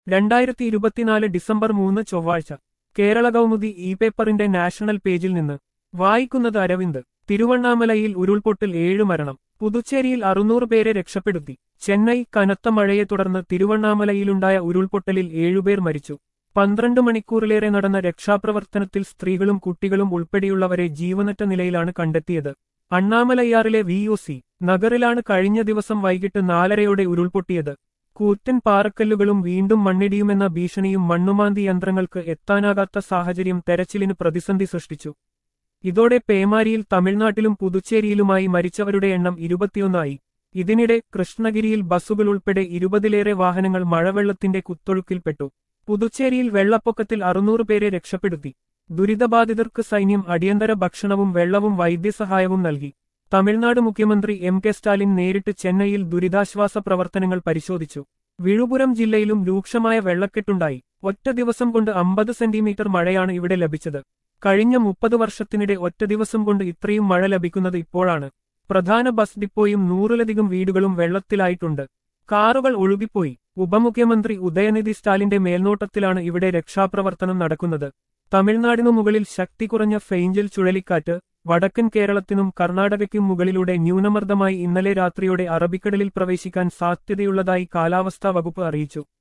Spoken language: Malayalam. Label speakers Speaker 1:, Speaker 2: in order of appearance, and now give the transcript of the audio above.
Speaker 1: രണ്ടായിരത്തി ഇരുപത്തിനാല് ഡിസംബർ മൂന്ന് ചൊവ്വാഴ്ച കേരള കൗമുദി ഇ പേപ്പറിന്റെ നാഷണൽ പേജിൽ നിന്ന് വായിക്കുന്നത് അരവിന്ദ് തിരുവണ്ണാമലയിൽ ഉരുൾപൊട്ടൽ ഏഴ് മരണം പുതുച്ചേരിയിൽ അറുന്നൂറ് പേരെ രക്ഷപ്പെടുത്തി ചെന്നൈ കനത്ത മഴയെ തുടർന്ന് തിരുവണ്ണാമലയിലുണ്ടായ ഉരുൾപൊട്ടലിൽ ഏഴുപേർ മരിച്ചു പന്ത്രണ്ട് മണിക്കൂറിലേറെ നടന്ന രക്ഷാപ്രവർത്തനത്തിൽ സ്ത്രീകളും കുട്ടികളും ഉൾപ്പെടെയുള്ളവരെ ജീവനറ്റ നിലയിലാണ് കണ്ടെത്തിയത് അണ്ണാമലയ്യാറിലെ വി ഒ സി നഗറിലാണ് കഴിഞ്ഞ ദിവസം വൈകിട്ട് നാലരയോടെ ഉരുൾപൊട്ടിയത് കൂറ്റൻ പാറക്കല്ലുകളും വീണ്ടും മണ്ണിടിയുമെന്ന ഭീഷണിയും മണ്ണുമാന്തി യന്ത്രങ്ങൾക്ക് എത്താനാകാത്ത സാഹചര്യം തെരച്ചിലിന് പ്രതിസന്ധി സൃഷ്ടിച്ചു ഇതോടെ പേമാരിയിൽ തമിഴ്നാട്ടിലും പുതുച്ചേരിയിലുമായി മരിച്ചവരുടെ എണ്ണം ഇരുപത്തിയൊന്നായി ഇതിനിടെ കൃഷ്ണഗിരിയിൽ ബസ്സുകൾ ഉൾപ്പെടെ ഇരുപതിലേറെ വാഹനങ്ങൾ മഴവെള്ളത്തിന്റെ കുത്തൊഴുക്കിൽപ്പെട്ടു പുതുച്ചേരിയിൽ വെള്ളപ്പൊക്കത്തിൽ അറുന്നൂറ് പേരെ രക്ഷപ്പെടുത്തി ദുരിതബാധിതർക്ക് സൈന്യം അടിയന്തര ഭക്ഷണവും വെള്ളവും വൈദ്യസഹായവും നൽകി തമിഴ്നാട് മുഖ്യമന്ത്രി എം കെ സ്റ്റാലിൻ നേരിട്ട് ചെന്നൈയിൽ ദുരിതാശ്വാസ പ്രവർത്തനങ്ങൾ പരിശോധിച്ചു വിഴുപുരം ജില്ലയിലും രൂക്ഷമായ വെള്ളക്കെട്ടുണ്ടായി ഒറ്റ ദിവസം കൊണ്ട് അമ്പത് സെന്റിമീറ്റർ മഴയാണ് ഇവിടെ ലഭിച്ചത് കഴിഞ്ഞ മുപ്പത് വർഷത്തിനിടെ ഒറ്റ ദിവസം കൊണ്ട് ഇത്രയും മഴ ലഭിക്കുന്നത് ഇപ്പോഴാണ് പ്രധാന ബസ് ഡിപ്പോയും നൂറിലധികം വീടുകളും വെള്ളത്തിലായിട്ടുണ്ട് കാറുകൾ ഒഴുകിപ്പോയി ഉപമുഖ്യമന്ത്രി ഉദയനിധി സ്റ്റാലിന്റെ മേൽനോട്ടത്തിലാണ് ഇവിടെ രക്ഷാപ്രവർത്തനം നടക്കുന്നത് തമിഴ്നാടിനു മുകളിൽ ശക്തി കുറഞ്ഞ ഫെയിഞ്ചൽ ചുഴലിക്കാറ്റ് വടക്കൻ കേരളത്തിനും കർണാടകയ്ക്കും മുകളിലൂടെ ന്യൂനമർദ്ദമായി ഇന്നലെ രാത്രിയോടെ അറബിക്കടലിൽ പ്രവേശിക്കാൻ സാധ്യതയുള്ളതായി കാലാവസ്ഥാ വകുപ്പ് അറിയിച്ചു